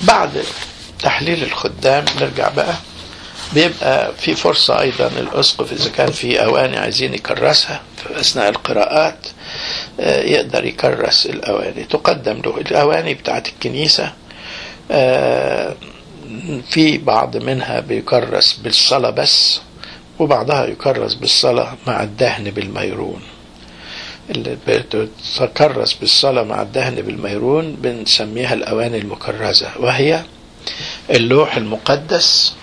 بعد تحليل الخدام نرجع بقى بيبقى في فرصة أيضا الأسقف إذا كان في أواني عايزين يكرسها في أثناء القراءات آه، يقدر يكرس الأواني تقدم له الأواني بتاعت الكنيسة آه، في بعض منها بيكرس بالصلاة بس وبعضها يكرس بالصلاة مع الدهن بالميرون اللي بتكرس بالصلاة مع الدهن بالميرون بنسميها الأواني المكرزة وهي اللوح المقدس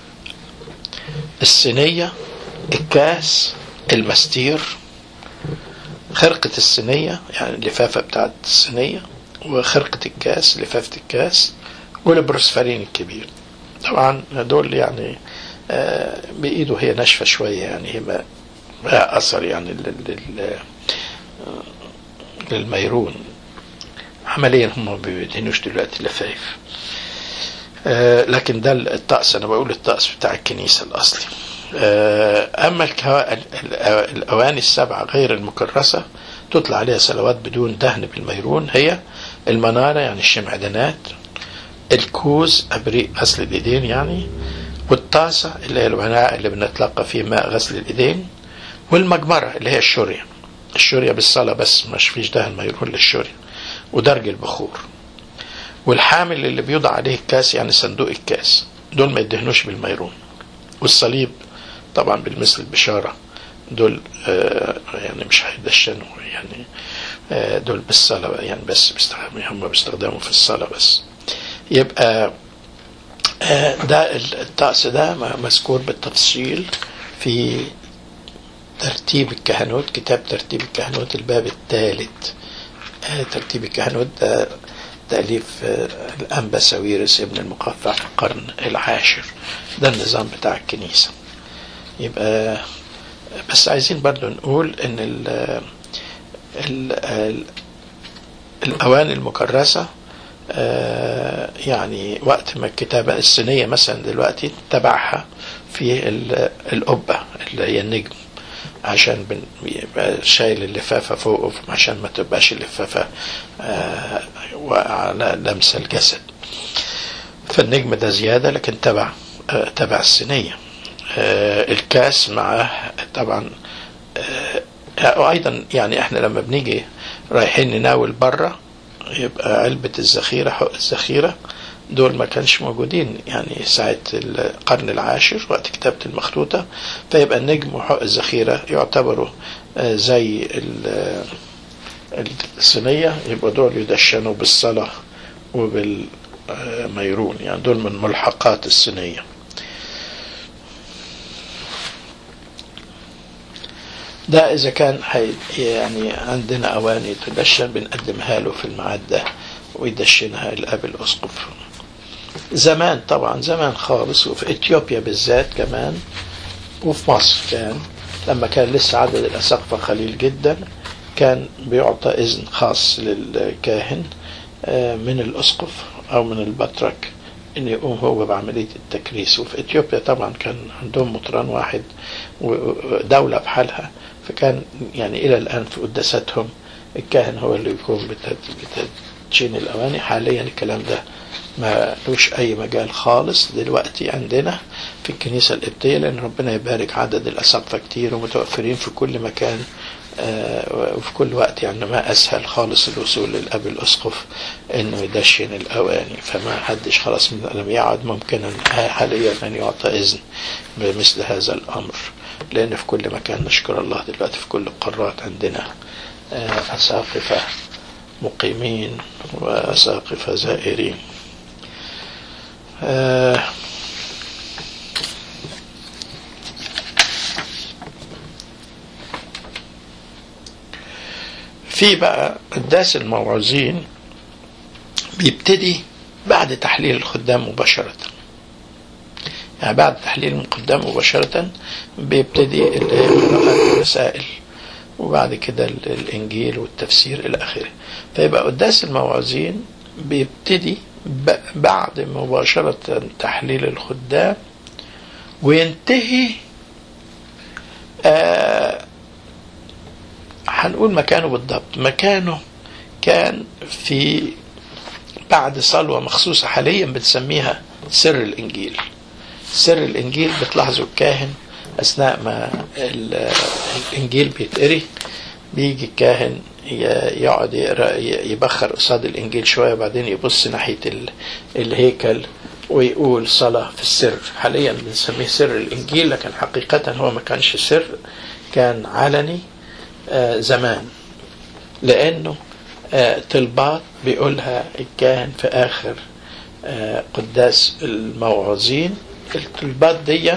الصينية الكاس المستير خرقة الصينية يعني اللفافة بتاعت الصينية وخرقة الكاس لفافة الكاس والبروسفرين الكبير طبعا دول يعني آه، بإيده هي ناشفة شوية يعني هي ما لها أثر يعني لل- لل- للميرون عمليا هم ما بيدهنوش دلوقتي لفايف آه، لكن ده الطقس انا بقول الطقس بتاع الكنيسه الاصلي آه، اما الكوا- ال- ال- الاواني السبعه غير المكرسه تطلع عليها صلوات بدون دهن بالميرون هي المناره يعني الشمعدانات الكوز ابريق غسل الايدين يعني والطاسه اللي هي الوعاء اللي بنتلقى فيه ماء غسل الايدين والمجمره اللي هي الشوريه الشوريه بالصلاه بس مش فيش دهن ميرون للشوريه ودرج البخور والحامل اللي بيوضع عليه الكاس يعني صندوق الكاس دول ما يدهنوش بالميرون والصليب طبعا بالمثل البشارة دول آه يعني مش هيدشنوا يعني آه دول بالصلاة يعني بس بيستخدموا هم بيستخدموا في الصلاة بس يبقى آه ده الطقس ده مذكور بالتفصيل في ترتيب الكهنوت كتاب ترتيب الكهنوت الباب الثالث آه ترتيب الكهنوت ده تأليف آه، الأنبا ساويرس ابن المقفع في القرن العاشر ده النظام بتاع الكنيسة يبقى بس عايزين برضو نقول ان ال ال ال الأواني المكرسة آه، يعني وقت ما الكتابة الصينية مثلا دلوقتي تبعها في ال- القبة اللي هي النجم عشان بن- يبقى شايل اللفافة فوقه عشان ما تبقاش اللفافة آه، واقعة على لمس الجسد فالنجم ده زيادة لكن تبع آه، تبع الصينية آه، الكاس معاه طبعا آه، وأيضا يعني احنا لما بنيجي رايحين نناول بره يبقى علبة الذخيرة حق الذخيرة دول ما كانش موجودين يعني ساعة القرن العاشر وقت كتابة المخطوطة فيبقى النجم وحق الذخيرة يعتبروا آه، زي ال- الصينية يبقى دول يدشنوا بالصلاة وبالميرون يعني دول من ملحقات الصينية ده إذا كان حي يعني عندنا أواني تدشن بنقدمها له في الميعاد ده ويدشنها الأب الأسقف زمان طبعا زمان خالص وفي إثيوبيا بالذات كمان وفي مصر كان لما كان لسه عدد الأساقفة قليل جدا كان بيعطى إذن خاص للكاهن آه، من الأسقف أو من البطرك إن يقوم هو بعملية التكريس وفي إثيوبيا طبعا كان عندهم مطران واحد ودولة بحالها فكان يعني إلى الآن في قداساتهم الكاهن هو اللي يقوم بتد- بتدشين الأواني حاليا الكلام ده ما لوش أي مجال خالص دلوقتي عندنا في الكنيسة القبطية لأن ربنا يبارك عدد الأساقفة كتير ومتوفرين في كل مكان آه، وفي كل وقت يعني ما أسهل خالص الوصول للأب الأسقف إنه يدشن الأواني فما حدش خلاص من لم يعد ممكنا حاليا أن يعطى إذن بمثل هذا الأمر لأن في كل مكان نشكر الله دلوقتي في كل القارات عندنا آه، أساقفة مقيمين وأساقفة زائرين آه، في بقى قداس الموعوظين بيبتدي بعد تحليل الخدام مباشرة يعني بعد تحليل الخدام مباشرة بيبتدي اللي هي قراءة الرسائل وبعد كده ال- الإنجيل والتفسير إلى آخره فيبقى قداس الموعظين بيبتدي ب- بعد مباشرة تحليل الخدام وينتهي آه هنقول مكانه بالضبط مكانه كان في بعد صلوة مخصوصة حاليا بنسميها سر الإنجيل سر الإنجيل بتلاحظوا الكاهن أثناء ما ال- الإنجيل بيتقري بيجي الكاهن ي- يقعد يقرا ي- يبخر قصاد الإنجيل شوية وبعدين يبص ناحية ال- الهيكل ويقول صلاة في السر حاليا بنسميه سر الإنجيل لكن حقيقة هو ما كانش سر كان علني آه، زمان لأنه آه، طلبات بيقولها الكاهن في آخر آه، قداس الموعظين الطلبات دي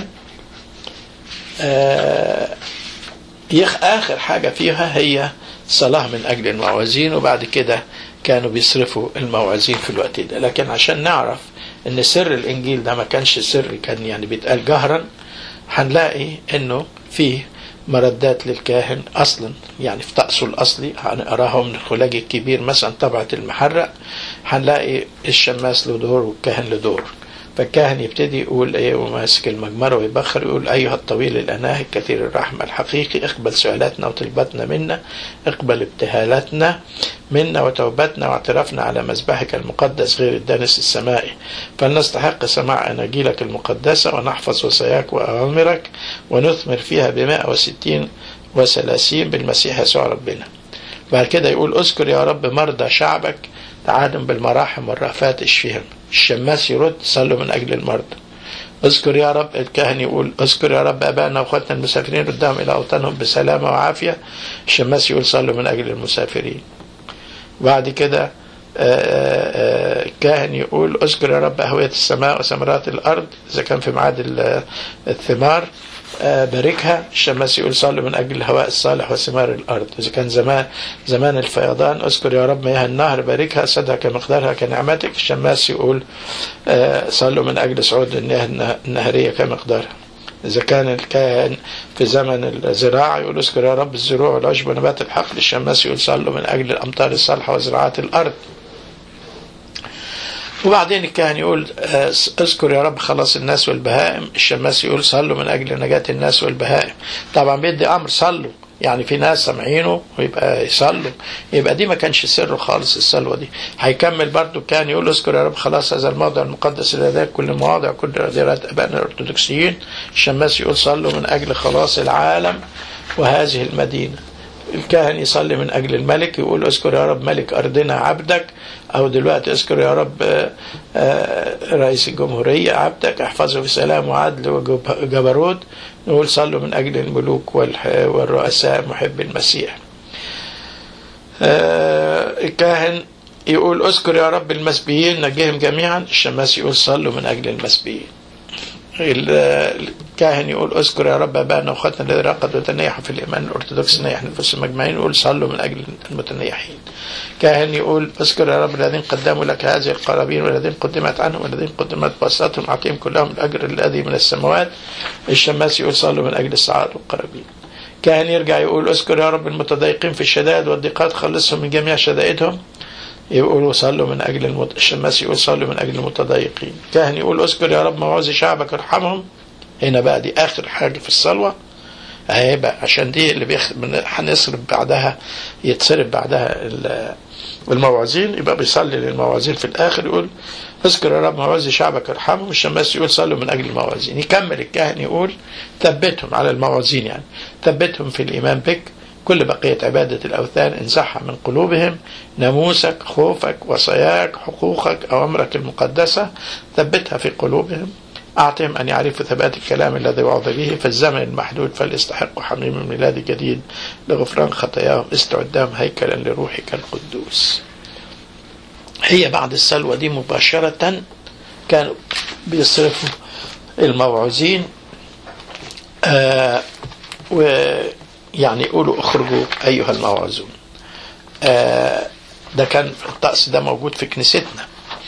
آه، يخ آخر حاجة فيها هي صلاة من أجل الموازين وبعد كده كانوا بيصرفوا الموازين في الوقت ده لكن عشان نعرف ان سر الانجيل ده ما كانش سر كان يعني بيتقال جهرا هنلاقي انه فيه مردات للكاهن اصلا يعني في طقسه الاصلي هنقراها من الخلاج الكبير مثلا طبعة المحرق هنلاقي الشماس له دور والكاهن له دور فالكاهن يبتدي يقول ايه وماسك المجمره ويبخر يقول ايها الطويل الاناه الكثير الرحمه الحقيقي اقبل سؤالاتنا وطلباتنا منا اقبل ابتهالاتنا منا وتوبتنا واعترافنا على مذبحك المقدس غير الدانس السمائي فلنستحق سماع اناجيلك المقدسه ونحفظ وصاياك واوامرك ونثمر فيها بمائة وستين وثلاثين بالمسيح يسوع ربنا بعد كده يقول اذكر يا رب مرضى شعبك تعادم بالمراحم والرأفات اشفهم الشماس يرد صلوا من أجل المرضى اذكر يا رب الكاهن يقول اذكر يا رب ابائنا واخواتنا المسافرين ردهم الى اوطانهم بسلامه وعافيه الشماس يقول صلوا من اجل المسافرين بعد كده الكاهن يقول اذكر يا رب اهويه السماء وثمرات الارض اذا كان في ميعاد الثمار باركها الشماس يقول صلوا من اجل الهواء الصالح وثمار الارض اذا كان زمان زمان الفيضان اذكر يا رب مياه النهر باركها سدها كمقدارها كنعمتك الشماس يقول صلوا من اجل صعود المياه النهريه كمقدارها إذا كان الكاهن في زمن الزراعة يقول اذكر يا رب الزروع والعشب ونبات الحقل الشماس يقول صلوا من أجل الأمطار الصالحة وزراعات الأرض وبعدين الكاهن يقول اذكر يا رب خلاص الناس والبهائم الشماس يقول صلوا من أجل نجاة الناس والبهائم طبعا بيدي أمر صلوا يعني في ناس سامعينه ويبقى يصلوا يبقى دي ما كانش سره خالص الصلوه دي هيكمل برضو كان يقول اذكر يا رب خلاص هذا الموضع المقدس لديك كل مواضع كل ديرات ابائنا الارثوذكسيين الشماس يقول صلوا من اجل خلاص العالم وهذه المدينه الكاهن يصلي من اجل الملك يقول اذكر يا رب ملك ارضنا عبدك او دلوقتي اذكر يا رب رئيس الجمهوريه عبدك احفظه في سلام وعدل وجبروت نقول صلوا من اجل الملوك والرؤساء محب المسيح الكاهن يقول اذكر يا رب المسبيين نجيهم جميعا الشماس يقول صلوا من اجل المسبيين الكاهن يقول اذكر يا رب ابائنا واخواتنا الذين رقدوا وتنيحوا في الايمان الارثوذكس نيح نفوسهم اجمعين يقول صلوا من اجل المتنيحين. كاهن يقول اذكر يا رب الذين قدموا لك هذه القرابين والذين قدمت عنهم والذين قدمت بواسطتهم اعطيهم كلهم الاجر الذي من السماوات. الشماس يقول صلوا من اجل السعاد والقرابين. كاهن يرجع يقول اذكر يا رب المتضايقين في الشدائد والضيقات خلصهم من جميع شدائدهم. يقولوا صلوا من اجل المت... الشماس يقول صلوا من اجل المتضايقين كاهن يقول اذكر يا رب موعظ شعبك ارحمهم هنا بقى دي اخر حاجه في الصلوه اهي بقى عشان دي اللي بيخ... هنصرف بعدها يتصرف بعدها الموعظين يبقى بيصلي للموعظين في الاخر يقول اذكر يا رب موعظ شعبك ارحمهم الشماس يقول صلوا من اجل الموعظين يكمل الكاهن يقول ثبتهم على الموعظين يعني ثبتهم في الايمان بك كل بقية عبادة الأوثان انزعها من قلوبهم ناموسك خوفك وصاياك حقوقك أوامرك المقدسة ثبتها في قلوبهم أعطهم أن يعرفوا ثبات الكلام الذي وعظ به في الزمن المحدود فليستحقوا حميم ميلاد جديد لغفران خطاياهم استعدام هيكلا لروحك القدوس هي بعد السلوى دي مباشرة كانوا بيصرفوا الموعوظين آه و يعني يقولوا اخرجوا ايها الموعظون آه ده كان الطقس ده موجود في كنيستنا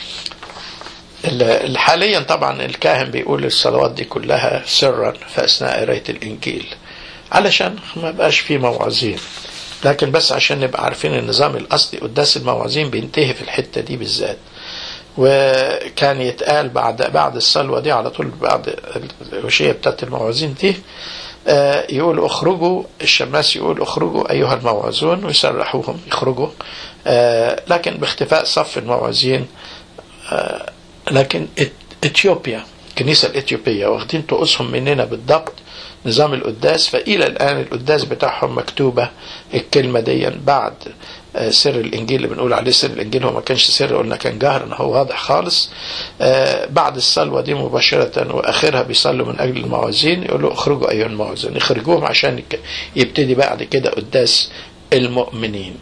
حاليا طبعا الكاهن بيقول الصلوات دي كلها سرا في اثناء قرايه الانجيل علشان ما بقاش في موعظين لكن بس عشان نبقى عارفين النظام الاصلي قداس الموعظين بينتهي في الحته دي بالذات وكان يتقال بعد بعد الصلوه دي على طول بعد الوشيه بتاعت الموعظين دي يقول اخرجوا الشماس يقول اخرجوا ايها الموعظون ويسرحوهم يخرجوا لكن باختفاء صف الموعظين آه، لكن إت- اثيوبيا الكنيسه الاثيوبيه واخدين طقوسهم مننا بالضبط نظام القداس فالى الان القداس بتاعهم مكتوبه الكلمه دي بعد آه، سر الانجيل اللي بنقول عليه سر الانجيل هو ما كانش سر قلنا كان جهر هو واضح خالص آه، بعد الصلوه دي مباشره واخرها بيصلوا من اجل الموازين يقولوا اخرجوا ايها الموازين يخرجوهم عشان يك- يبتدي بعد كده قداس المؤمنين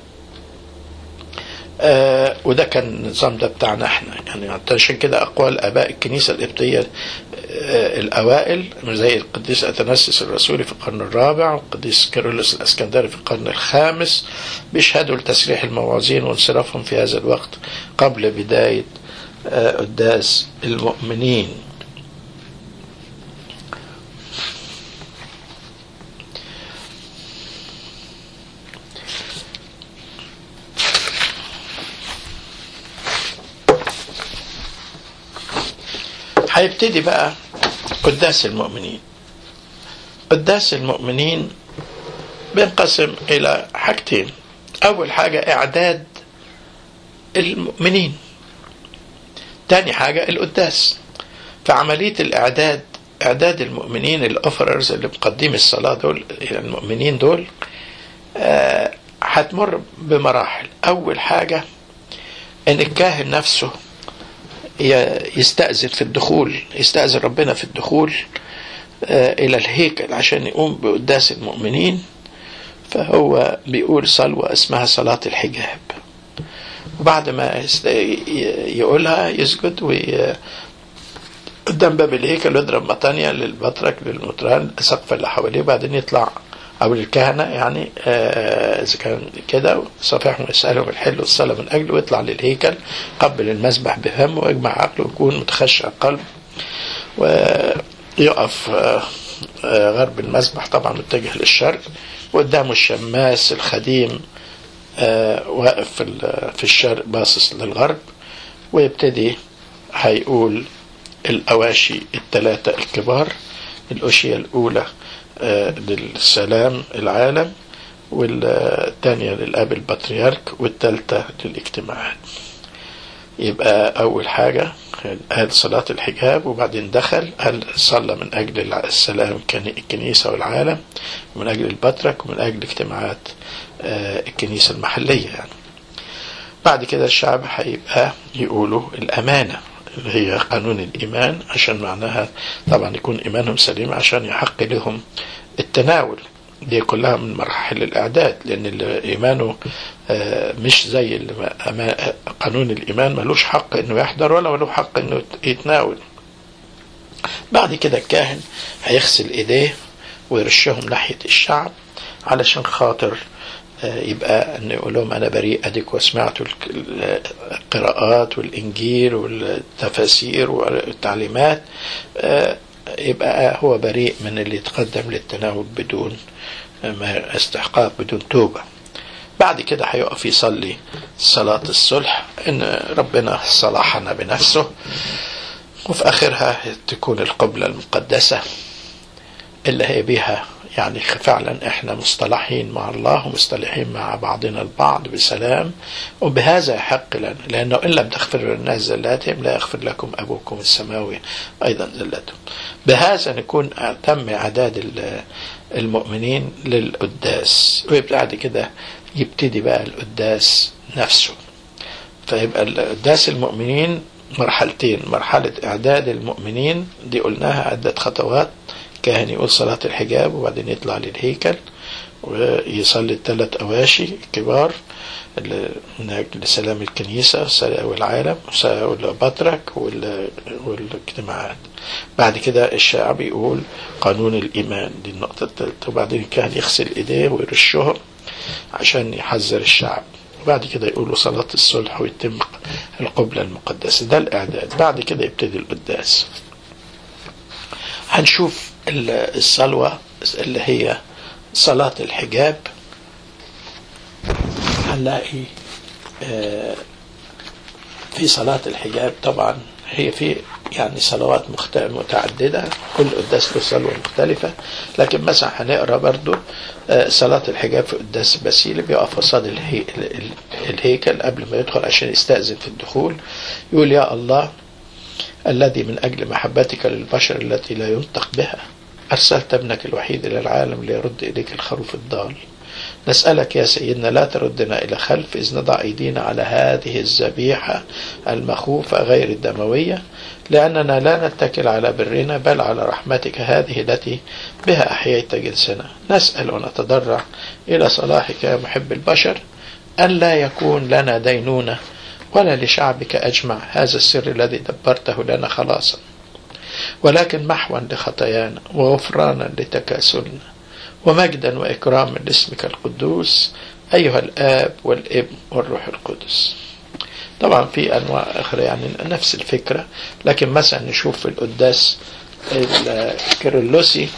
آه وده كان النظام ده بتاعنا احنا يعني عشان كده اقوال اباء الكنيسه القبطيه آه الاوائل زي القديس اثناسيس الرسولي في القرن الرابع والقديس كيرلس الاسكندري في القرن الخامس بيشهدوا لتسريح الموازين وانصرافهم في هذا الوقت قبل بدايه آه قداس المؤمنين هيبتدي بقى قداس المؤمنين قداس المؤمنين بينقسم إلى حاجتين أول حاجة إعداد المؤمنين تاني حاجة القداس فعملية الإعداد إعداد المؤمنين الأوفررز اللي مقدمين الصلاة دول يعني المؤمنين دول آه، هتمر بمراحل أول حاجة إن الكاهن نفسه ي- يستأذن في الدخول يستأذن ربنا في الدخول آه، إلى الهيكل عشان يقوم بقداس المؤمنين فهو بيقول صلوة اسمها صلاة الحجاب وبعد ما يست- ي- يقولها يسجد وي قدام باب الهيكل يضرب مطانية للبطرك للمطران السقف اللي حواليه بعدين يطلع أو للكهنة يعني آه، إذا كان كده صافحهم يسألهم الحل والصلاة من أجله ويطلع للهيكل قبل المسبح بفمه ويجمع عقله ويكون متخشع القلب ويقف آه، آه، غرب المسبح طبعا متجه للشرق وقدامه الشماس الخديم آه، واقف في ال- في الشرق باصص للغرب ويبتدي هيقول الأواشي الثلاثة الكبار الأوشية الأولى آه، للسلام العالم والثانية للأب البطريرك والثالثة للاجتماعات يبقى أول حاجة قال صلاة الحجاب وبعدين دخل قال صلى من أجل السلام كان الكنيسة والعالم ومن أجل البطرك ومن أجل اجتماعات آه، الكنيسة المحلية يعني بعد كده الشعب هيبقى يقولوا الأمانة اللي هي قانون الإيمان عشان معناها طبعا يكون إيمانهم سليم عشان يحق لهم التناول دي كلها من مراحل الإعداد لأن اللي إيمانه آه، مش زي اللي ما- أما- قانون الإيمان ملوش حق إنه يحضر ولا له حق إنه يتناول بعد كده الكاهن هيغسل إيديه ويرشهم ناحية الشعب علشان خاطر آه، يبقى ان يقول لهم انا بريء اديك وسمعتوا الك- القراءات والانجيل والتفاسير والتعليمات آه، يبقى هو بريء من اللي يتقدم للتناول بدون ما استحقاق بدون توبه بعد كده هيقف يصلي صلاة الصلح إن ربنا صلحنا بنفسه وفي آخرها تكون القبلة المقدسة اللي هي بيها يعني فعلا احنا مصطلحين مع الله ومصطلحين مع بعضنا البعض بسلام وبهذا يحق لنا لانه ان لم تغفروا للناس زلاتهم لا يغفر لكم ابوكم السماوي ايضا زلاتهم. بهذا نكون تم اعداد ال- المؤمنين للقداس وبعد كده يبتدي بقى القداس نفسه. فيبقى القداس المؤمنين مرحلتين مرحلة إعداد المؤمنين دي قلناها عدة خطوات كاهن يقول صلاة الحجاب وبعدين يطلع للهيكل ويصلي الثلاث أواشي الكبار اللي من أجل سلام الكنيسة والعالم والبطرك وال- والاجتماعات بعد كده الشعب يقول قانون الإيمان دي النقطة الثالثة وبعدين الكاهن يغسل إيديه ويرشهم عشان يحذر الشعب وبعد كده يقولوا صلاة الصلح ويتم القبلة المقدسة ده الإعداد بعد كده يبتدي القداس هنشوف ال- الصلوة اللي هي صلاة الحجاب هنلاقي آه، في صلاة الحجاب طبعا هي في يعني صلوات مخت- متعددة كل قداس له صلوة مختلفة لكن مثلا هنقرا برضو آه، صلاة الحجاب في قداس البسيلي بيقف قصاد الهي... ال- ال- الهيكل قبل ما يدخل عشان يستأذن في الدخول يقول يا الله الذي من أجل محبتك للبشر التي لا ينطق بها أرسلت ابنك الوحيد إلى العالم ليرد إليك الخروف الضال نسألك يا سيدنا لا تردنا إلى خلف إذ نضع أيدينا على هذه الذبيحة المخوفة غير الدموية لأننا لا نتكل على برنا بل على رحمتك هذه التي بها أحييت جنسنا نسأل ونتضرع إلى صلاحك يا محب البشر أن لا يكون لنا دينونة ولا لشعبك أجمع هذا السر الذي دبرته لنا خلاصا ولكن محوا لخطايانا وغفرانا لتكاسلنا ومجدا وإكراما لاسمك القدوس أيها الآب والابن والروح القدس طبعا في أنواع أخرى يعني نفس الفكرة لكن مثلا نشوف في القداس الكيرلسي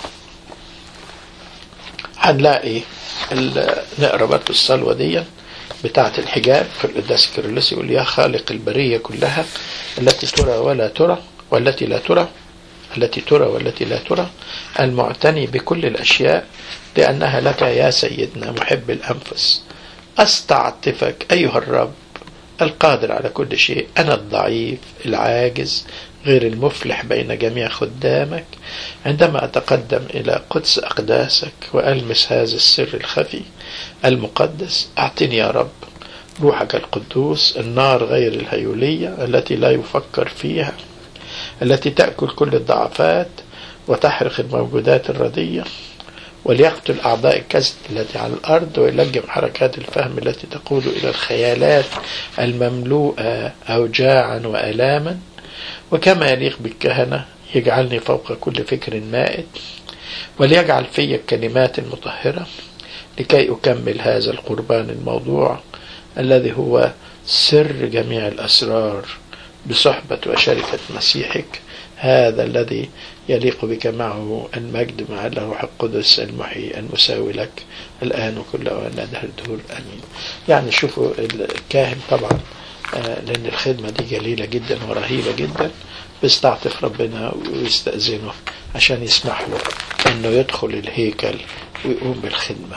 هنلاقي ال- نقرا برضه الصلوة دي بتاعة الحجاب في القداس الكيرلسي يقول يا خالق البرية كلها التي ترى ولا ترى والتي لا ترى التي ترى والتي لا ترى المعتني بكل الأشياء لأنها لك يا سيدنا محب الأنفس أستعطفك أيها الرب القادر على كل شيء أنا الضعيف العاجز غير المفلح بين جميع خدامك عندما أتقدم إلى قدس أقداسك وألمس هذا السر الخفي المقدس أعطني يا رب روحك القدوس النار غير الهيولية التي لا يفكر فيها التي تأكل كل الضعفات وتحرق الموجودات الردية وليقتل أعضاء الكسد التي على الأرض ويلجم حركات الفهم التي تقود إلى الخيالات المملوءة أوجاعا وآلاما وكما يليق بالكهنة يجعلني فوق كل فكر مائت وليجعل في الكلمات المطهرة لكي أكمل هذا القربان الموضوع الذي هو سر جميع الأسرار بصحبة وشركة مسيحك هذا الذي يليق بك معه المجد مع الروح القدس المحيي المساوي لك الآن وكل أوان دهر الدهور أمين يعني شوفوا الكاهن طبعا آه، لأن الخدمة دي جليلة جدا ورهيبة جدا بيستعطف ربنا ويستأذنه عشان يسمح له أنه يدخل الهيكل ويقوم بالخدمة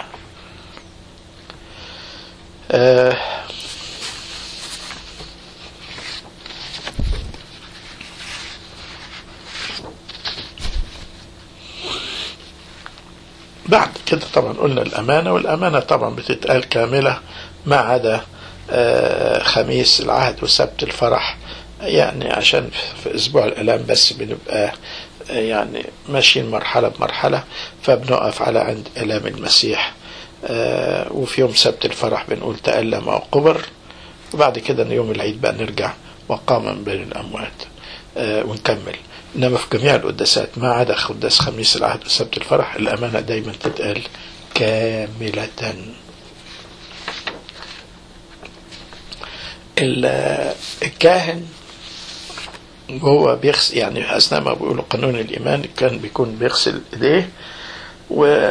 آه بعد كده طبعا قلنا الأمانة والأمانة طبعا بتتقال كاملة ما عدا آه، خميس العهد وسبت الفرح يعني عشان في أسبوع الآلام بس بنبقى آه، يعني ماشيين مرحلة بمرحلة فبنقف على عند آلام المسيح آه، وفي يوم سبت الفرح بنقول تألم وقبر وبعد كده يوم العيد بقى نرجع وقام من بين الأموات آه، ونكمل إنما في جميع القداسات ما عدا قداس خميس العهد وسبت الفرح الأمانة دايما تتقال كاملة ال- الكاهن وهو بيغسل يعني أثناء ما بيقولوا قانون الإيمان كان بيكون بيغسل إيديه و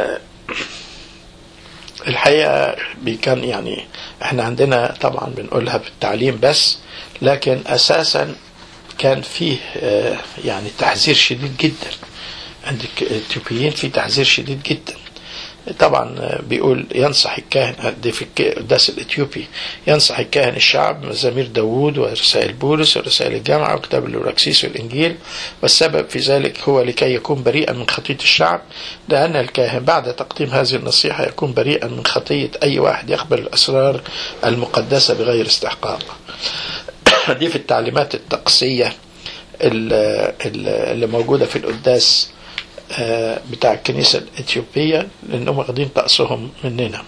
الحقيقة كان يعني احنا عندنا طبعا بنقولها بالتعليم بس لكن أساسا كان فيه آه، يعني تحذير شديد جدا عند الإثيوبيين في تحذير شديد جدا طبعا آه، بيقول ينصح الكاهن دي في الك- القداس الإثيوبي ينصح الكاهن الشعب مزامير داوود ورسائل بولس ورسائل الجامعة وكتاب الأوراكسيس والإنجيل والسبب في ذلك هو لكي يكون بريئا من خطية الشعب لأن الكاهن بعد تقديم هذه النصيحة يكون بريئا من خطية أي واحد يقبل الأسرار المقدسة بغير استحقاق دي في التعليمات الطقسية ال- ال- اللي موجودة في القداس آه، بتاع الكنيسة الإثيوبية لأنهم واخدين طقسهم مننا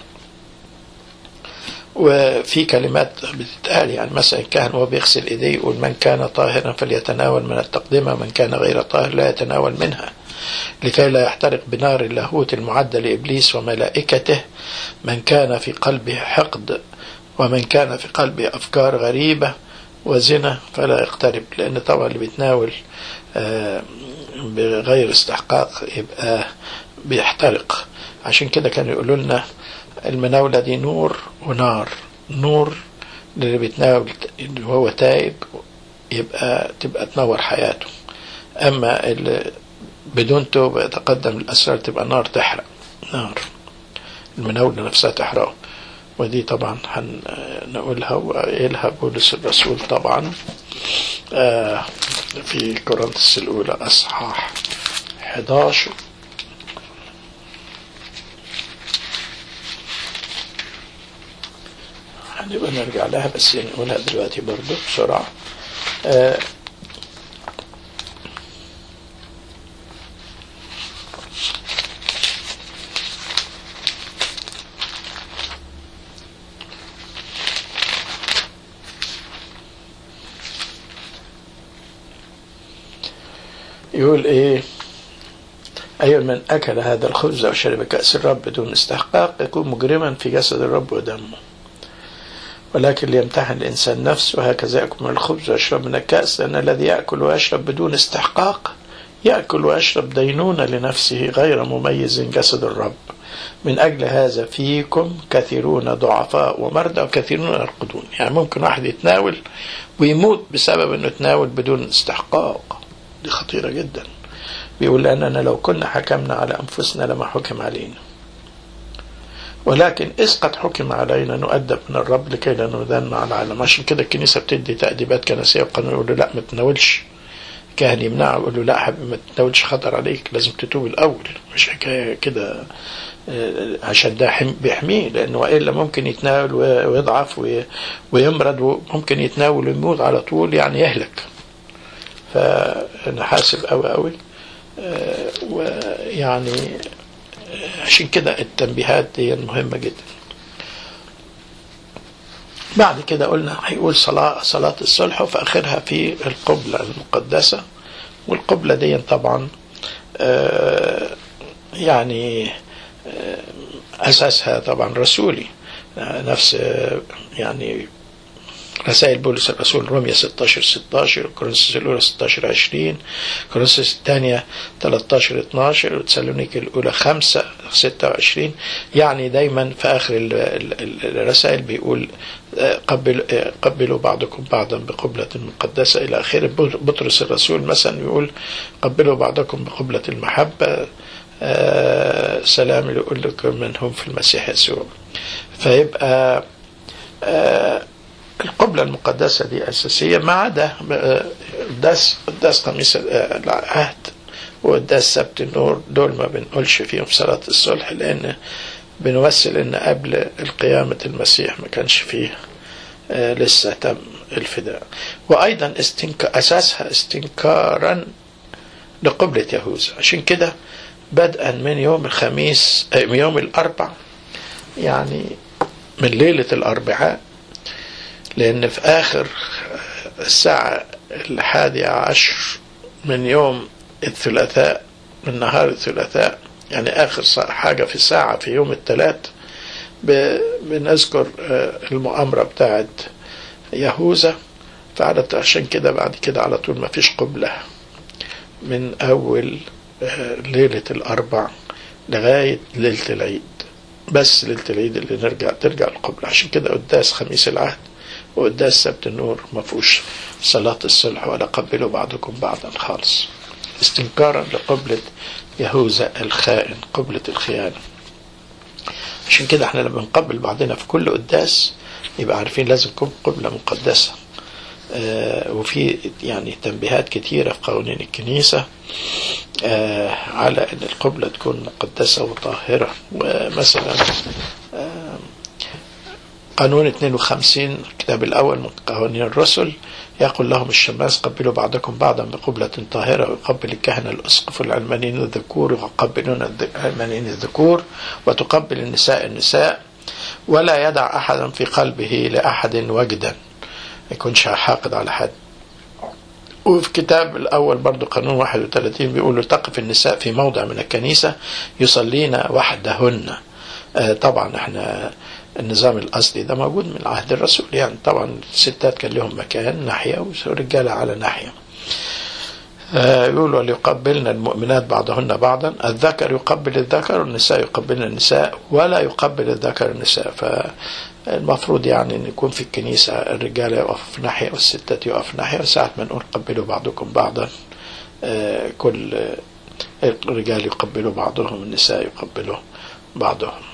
وفي كلمات بتتقال يعني مثلا الكاهن وهو بيغسل ايديه يقول من كان طاهرا فليتناول من التقدمة من كان غير طاهر لا يتناول منها لكي لا يحترق بنار اللاهوت المعدة لإبليس وملائكته من كان في قلبه حقد ومن كان في قلبه أفكار غريبة وزنا فلا يقترب لأن طبعا اللي بيتناول آه، بغير استحقاق يبقى بيحترق عشان كده كانوا يقولوا لنا المناولة دي نور ونار نور اللي بيتناول اللي هو تائب يبقى تبقى تنور حياته أما اللي بدون توبة يتقدم الأسرار تبقى نار تحرق نار المناولة نفسها تحرقه ودي طبعا هنقولها وقايلها بولس الرسول طبعا آه في كورنثوس الأولى أصحاح 11 هنبقى نرجع لها بس نقولها دلوقتي برضو بسرعة آه يقول ايه أي من أكل هذا الخبز أو شرب كأس الرب بدون استحقاق يكون مجرما في جسد الرب ودمه ولكن ليمتحن الإنسان نفسه وهكذا يأكل من الخبز ويشرب من الكأس لأن الذي يأكل ويشرب بدون استحقاق يأكل ويشرب دينونة لنفسه غير مميز جسد الرب من أجل هذا فيكم كثيرون ضعفاء ومرضى وكثيرون يرقدون يعني ممكن واحد يتناول ويموت بسبب أنه يتناول بدون استحقاق دي خطيرة جدا بيقول لأننا لو كنا حكمنا على أنفسنا لما حكم علينا ولكن إذ قد حكم علينا نؤدب من الرب لكي لا نذان مع العالم عشان كده الكنيسة بتدي تأديبات كنسية وقانون يقول له لا ما تناولش كاهن يمنعه يقول له لا حبيبي ما تناولش خطر عليك لازم تتوب الأول مش حكاية كده عشان ده بيحميه لأنه وإلا ممكن يتناول ويضعف ويمرض وممكن يتناول ويموت على طول يعني يهلك فنحاسب قوي قوي ويعني عشان كده التنبيهات دي مهمة جدا بعد كده قلنا هيقول صلاة صلاة الصلح وفي آخرها في القبلة المقدسة والقبلة دي طبعا يعني أساسها طبعا رسولي نفس يعني رسائل بولس الرسول روميا 16 16 كورنثوس الأولى 16 20 كورنثوس الثانية 13 12 وتسالونيك الأولى 5 26 يعني دايما في آخر الرسائل بيقول قبل قبلوا بعضكم بعضا بقبلة مقدسة إلى آخره بطرس الرسول مثلا يقول قبلوا بعضكم بقبلة المحبة سلام لأقول لكم من هم في المسيح يسوع فيبقى القبلة المقدسة دي أساسية ما عدا قداس قداس خميس العهد وقداس سبت النور دول ما بنقولش فيهم صلاة الصلح لأن بنوصل إن قبل القيامة المسيح ما كانش فيه لسه تم الفداء وأيضا استنك أساسها استنكارا لقبلة يهوذا عشان كده بدءا من يوم الخميس يوم الأربع يعني من ليلة الأربعاء لأن في آخر الساعة الحادية عشر من يوم الثلاثاء من نهار الثلاثاء يعني آخر حاجة في الساعة في يوم الثلاث بنذكر المؤامرة بتاعت يهوذا فعلت عشان كده بعد كده على طول ما فيش قبلة من أول ليلة الأربع لغاية ليلة العيد بس ليلة العيد اللي نرجع ترجع القبلة عشان كده قداس خميس العهد وقداس سبت النور ما فيهوش صلاة الصلح ولا قبلوا بعضكم بعضا خالص استنكارا لقبلة يهوذا الخائن قبلة الخيانة عشان كده احنا لما بنقبل بعضنا في كل قداس يبقى عارفين لازم تكون قبلة مقدسة آه وفي يعني تنبيهات كتيرة في قوانين الكنيسة آه على ان القبلة تكون مقدسة وطاهرة ومثلا آه قانون 52 الكتاب الأول من قوانين الرسل يقول لهم الشماس قبلوا بعضكم بعضا بقبلة طاهرة ويقبل الكهنة الأسقف العلمانيين الذكور ويقبلون العلمانيين الذكور وتقبل النساء النساء ولا يدع أحدا في قلبه لأحد وجدا ما يكونش حاقد على حد وفي كتاب الأول برضو قانون 31 بيقولوا تقف النساء في موضع من الكنيسة يصلين وحدهن آه طبعا احنا النظام الأصلي ده موجود من عهد الرسول يعني طبعا الستات كان لهم مكان ناحية والرجالة على ناحية آه يقولوا ليقبلن المؤمنات بعضهن بعضا الذكر يقبل الذكر والنساء يقبلن النساء ولا يقبل الذكر النساء فالمفروض يعني ان يكون في الكنيسة الرجال يقف في ناحية والستات يقف في ناحية وساعة ما نقول قبلوا بعضكم بعضا آه كل الرجال يقبلوا بعضهم النساء يقبلوا بعضهم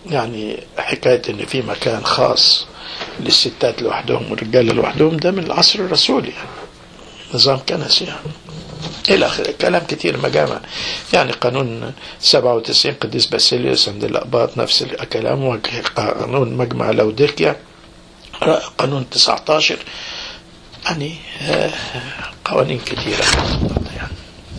يعني حكاية ان في مكان خاص للستات لوحدهم والرجال لوحدهم ده من العصر الرسولي يعني نظام كنسي يعني إلى آخره كلام كتير مجامع يعني قانون 97 قديس باسيليوس عند الأقباط نفس الكلام قانون مجمع لوديكيا قانون 19 يعني قوانين كثيرة يعني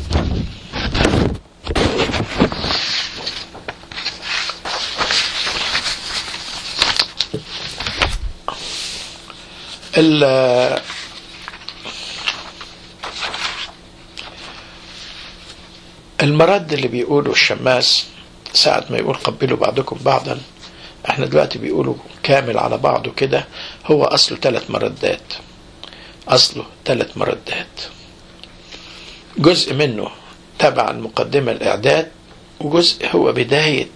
المرد اللي بيقوله الشماس ساعة ما يقول قبلوا بعضكم بعضا احنا دلوقتي بيقولوا كامل على بعضه كده هو اصله ثلاث مردات اصله ثلاث مردات جزء منه تبع المقدمة الاعداد وجزء هو بداية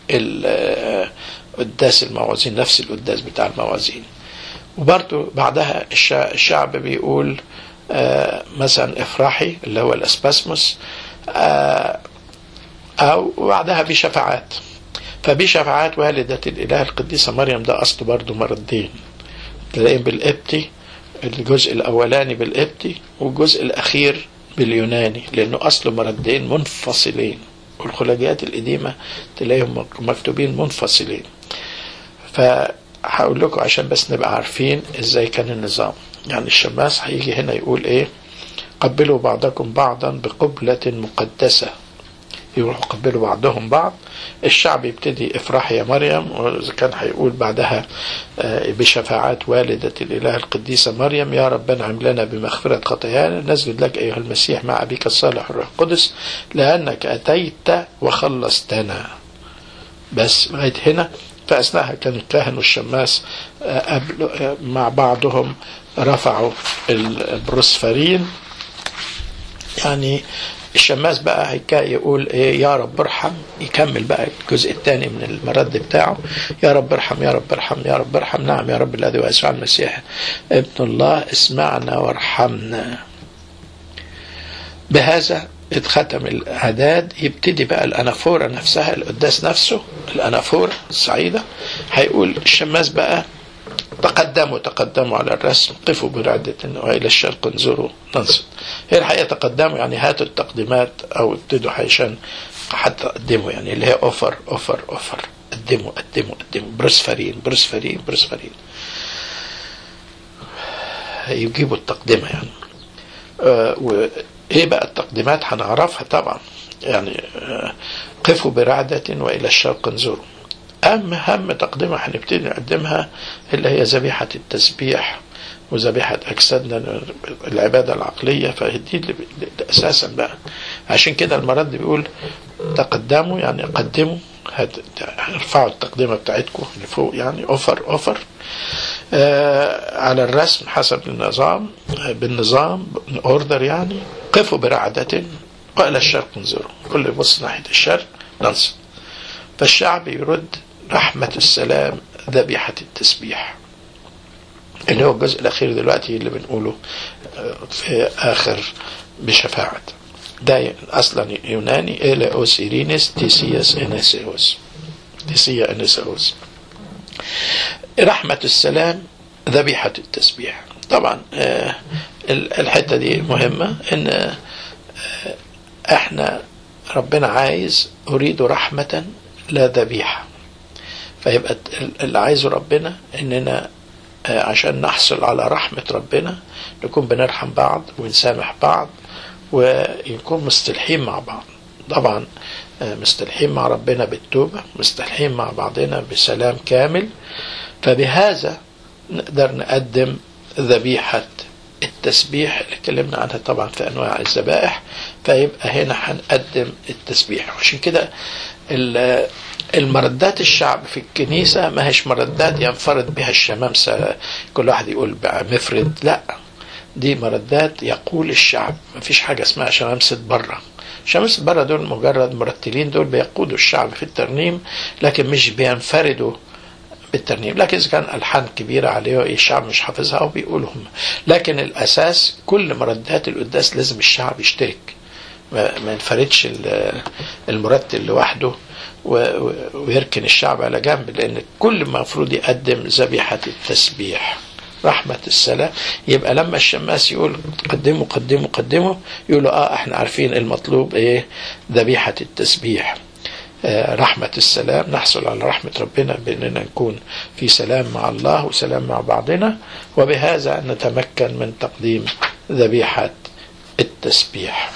قداس الموازين نفس القداس بتاع الموازين وبرضه بعدها الشعب بيقول مثلا افرحي اللي هو الاسباسموس أو بعدها بشفاعات فبشفاعات والدة الإله القديسة مريم ده أصله برضه مردين تلاقيه بالقبطي الجزء الأولاني بالقبطي والجزء الأخير باليوناني لأنه أصله مردين منفصلين والخلاجيات القديمة تلاقيهم مكتوبين منفصلين فهقول لكم عشان بس نبقى عارفين ازاي كان النظام يعني الشماس هيجي هنا يقول ايه قبلوا بعضكم بعضا بقبلة مقدسة يروحوا قبلوا بعضهم بعض الشعب يبتدي افرح يا مريم وإذا كان هيقول بعدها بشفاعات والدة الإله القديسة مريم يا رب انعم لنا بمغفرة خطايانا نسجد لك أيها المسيح مع أبيك الصالح الروح القدس لأنك أتيت وخلصتنا بس لغاية هنا فأثناءها كان الكاهن والشماس قبل مع بعضهم رفعوا البروسفرين يعني الشماس بقى هيكا يقول ايه يا رب ارحم يكمل بقى الجزء الثاني من المرد بتاعه يا رب ارحم يا رب ارحم يا رب ارحم نعم يا رب الذي ويسوع المسيح ابن الله اسمعنا وارحمنا بهذا اتختم الاعداد يبتدي بقى الانافوره نفسها القداس نفسه الانافوره الصعيده هيقول الشماس بقى تقدموا تقدموا على الرسم قفوا برعدة وإلى الشرق انظروا ننصت هي الحقيقة تقدموا يعني هاتوا التقديمات أو ابتدوا عشان حتى قدموا يعني اللي هي أوفر أوفر أوفر قدموا قدموا قدموا برسفرين برسفرين برسفرين يجيبوا التقدمة يعني آه وإيه بقى التقديمات هنعرفها طبعا يعني آه قفوا برعدة وإلى الشرق انظروا أهم أهم تقدمة هنبتدي نقدمها اللي هي ذبيحة التسبيح وذبيحة أجسادنا العبادة العقلية فدي اللي أساسا بقى عشان كده المرد بيقول تقدموا يعني قدموا ارفعوا التقدمة بتاعتكم لفوق يعني اوفر اوفر آه على الرسم حسب النظام بالنظام اوردر يعني قفوا برعدة والى الشرق انظروا كل يبص ناحية الشرق ننصت فالشعب يرد رحمة السلام ذبيحة التسبيح اللي هو الجزء الأخير دلوقتي اللي بنقوله في آخر بشفاعة ده أصلا يوناني إلى أوسيرينس تيسياس إنسيوس تيسيا إنسيوس رحمة السلام ذبيحة التسبيح طبعا الحتة دي مهمة إن إحنا ربنا عايز أريد رحمة لا ذبيحة فيبقى اللي عايزه ربنا إننا عشان نحصل على رحمة ربنا نكون بنرحم بعض ونسامح بعض ونكون مستلحين مع بعض طبعا مستلحين مع ربنا بالتوبة مستلحين مع بعضنا بسلام كامل فبهذا نقدر نقدم ذبيحة التسبيح اللي اتكلمنا عنها طبعا في انواع الذبائح فيبقى هنا هنقدم التسبيح عشان كده المردات الشعب في الكنيسة ما هيش مردات ينفرد بها الشمامسة كل واحد يقول بقى مفرد لا دي مردات يقول الشعب ما فيش حاجة اسمها شمامسة بره شمامسة بره دول مجرد مرتلين دول بيقودوا الشعب في الترنيم لكن مش بينفردوا بالترنيم لكن إذا كان ألحان كبيرة عليه الشعب مش حافظها أو بيقولوا هم لكن الأساس كل مردات القداس لازم الشعب يشترك ما ما ينفردش ال- المرتل لوحده و- و- ويركن الشعب على جنب لأن كل المفروض يقدم ذبيحة التسبيح رحمة السلام يبقى لما الشماس يقول قدموا قدموا قدموا يقولوا اه احنا عارفين المطلوب ايه ذبيحة التسبيح آه، رحمة السلام نحصل على رحمة ربنا بأننا نكون في سلام مع الله وسلام مع بعضنا وبهذا نتمكن من تقديم ذبيحة التسبيح